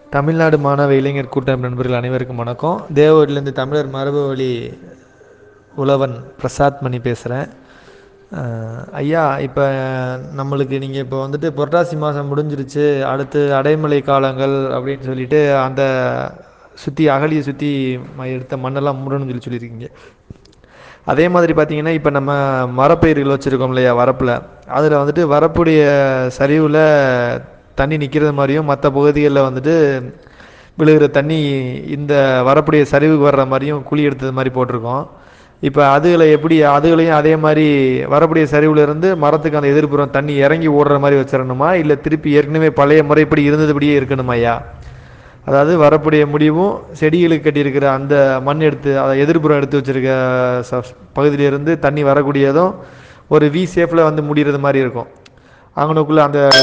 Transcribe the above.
தமிழ்நாடு மாணவ இளைஞர் கூட்டம் நண்பர்கள் அனைவருக்கும் வணக்கம் தேவவூர்லேருந்து தமிழர் மரபு வழி உழவன் பிரசாத் மணி பேசுகிறேன் ஐயா இப்போ நம்மளுக்கு நீங்கள் இப்போ வந்துட்டு புரட்டாசி மாதம் முடிஞ்சிருச்சு அடுத்து அடைமழை காலங்கள் அப்படின்னு சொல்லிட்டு அந்த சுற்றி அகழியை சுற்றி எடுத்த மண்ணெல்லாம் மூடணும்னு சொல்லி சொல்லியிருக்கீங்க அதே மாதிரி பார்த்தீங்கன்னா இப்போ நம்ம மரப்பயிர்கள் வச்சுருக்கோம் இல்லையா வரப்பில் அதில் வந்துட்டு வரப்புடைய சரிவில் தண்ணி நிற்கிறது மாதிரியும் மற்ற பகுதிகளில் வந்துட்டு விழுகிற தண்ணி இந்த வரப்புடைய சரிவுக்கு வர்ற மாதிரியும் குழி எடுத்தது மாதிரி போட்டிருக்கோம் இப்போ அதுகளை எப்படி அதுகளையும் அதே மாதிரி வரக்கூடிய சரிவுல இருந்து மரத்துக்கு அந்த எதிர்ப்புறம் தண்ணி இறங்கி ஓடுற மாதிரி வச்சிடணுமா இல்லை திருப்பி ஏற்கனவே பழைய முறைப்படி இருந்ததுபடியே இருக்கணுமா ஐயா அதாவது வரப்புடைய முடிவும் செடிகளுக்கு கட்டியிருக்கிற அந்த மண் எடுத்து அதை எதிர்ப்புறம் எடுத்து வச்சிருக்க ச பகுதியிலிருந்து தண்ணி வரக்கூடியதும் ஒரு வி ஷேப்பில் வந்து முடிகிறது மாதிரி இருக்கும் அங்கனுக்குள்ளே அந்த